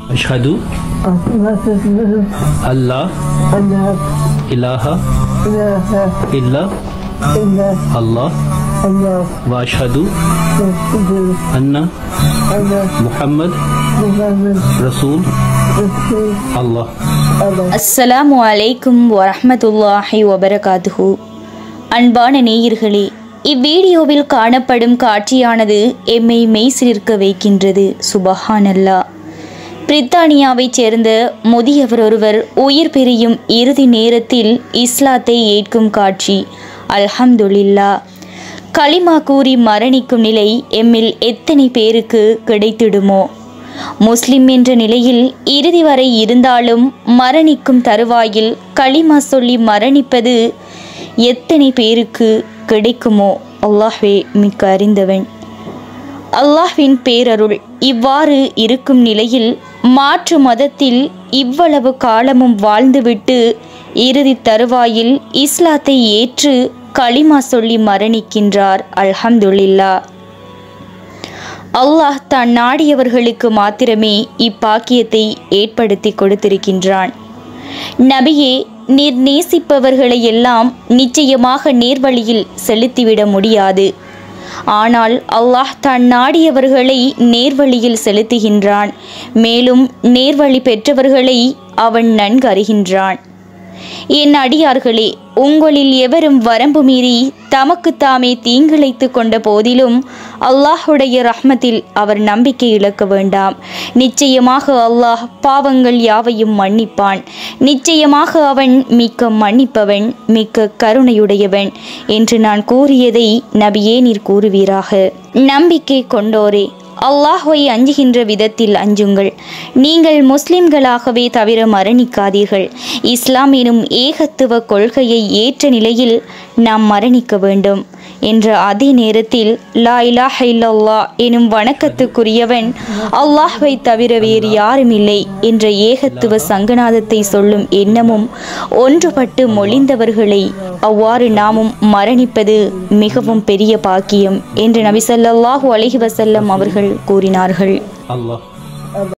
அஷ்ஹது அல்லா இலாஹா இல்லா அல்லாஹ் வாஷ்ஹது அன்னா முஹம்மத் ரசூல் அல்லாஹ் அஸ்ஸலாமு அலைக்கும் வரஹ்மத்துல்லாஹி வபரகாத்துஹு அன்பான நேயர்களே இவ்வீடியோவில் காணப்படும் காட்சியானது எம்மை மெய்சிலிருக்க வைக்கின்றது சுபஹானல்லா பிரித்தானியாவைச் சேர்ந்த முதியவர் ஒருவர் உயிர் பிரியும் இறுதி நேரத்தில் இஸ்லாத்தை ஏற்கும் காட்சி அல்ஹம்துலில்லா களிமா கூறி மரணிக்கும் நிலை எம்மில் எத்தனை பேருக்கு கிடைத்திடுமோ முஸ்லிம் என்ற நிலையில் இறுதி வரை இருந்தாலும் மரணிக்கும் தருவாயில் களிமா சொல்லி மரணிப்பது எத்தனை பேருக்கு கிடைக்குமோ அல்லாஹ்வே மிக்க அறிந்தவன் அல்லாஹ்வின் பேரருள் இவ்வாறு இருக்கும் நிலையில் மாற்று மதத்தில் இவ்வளவு காலமும் வாழ்ந்துவிட்டு இறுதி தருவாயில் இஸ்லாத்தை ஏற்று களிமா சொல்லி மரணிக்கின்றார் அல்ஹம்துலில்லா அல்லாஹ் தான் நாடியவர்களுக்கு மாத்திரமே இப்பாக்கியத்தை ஏற்படுத்தி கொடுத்திருக்கின்றான் நபியே நீர் நேசிப்பவர்களை எல்லாம் நிச்சயமாக நேர்வழியில் செலுத்திவிட முடியாது ஆனால் அல்லாஹ் தான் நாடியவர்களை நேர்வழியில் செலுத்துகின்றான் மேலும் நேர்வழி பெற்றவர்களை அவன் நன்கு அறிகின்றான் என் அடியார்களே உங்களில் எவரும் வரம்பு மீறி தமக்கு தாமே தீங்கிழைத்து கொண்ட போதிலும் அல்லாஹுடைய ரஹ்மத்தில் அவர் நம்பிக்கை இழக்க வேண்டாம் நிச்சயமாக அல்லாஹ் பாவங்கள் யாவையும் மன்னிப்பான் நிச்சயமாக அவன் மிக்க மன்னிப்பவன் மிக்க கருணையுடையவன் என்று நான் கூறியதை நபியே நீர் கூறுவீராக நம்பிக்கை கொண்டோரே அல்லாஹ்வை அஞ்சுகின்ற விதத்தில் அஞ்சுங்கள் நீங்கள் முஸ்லிம்களாகவே தவிர மரணிக்காதீர்கள் இஸ்லாம் எனும் ஏகத்துவ கொள்கையை ஏற்ற நிலையில் நாம் மரணிக்க வேண்டும் என்ற அதே நேரத்தில் லா இலாஹ இல்லல்லா எனும் வணக்கத்துக்குரியவன் அல்லாஹ்வை தவிர வேறு யாரும் இல்லை என்ற ஏகத்துவ சங்கநாதத்தை சொல்லும் எண்ணமும் ஒன்றுபட்டு மொழிந்தவர்களை அவ்வாறு நாமும் மரணிப்பது மிகவும் பெரிய பாக்கியம் என்று நபி ஸல்லல்லாஹு அலைஹி வஸல்லம் அவர்கள் கூறினார்கள் அல்லாஹ்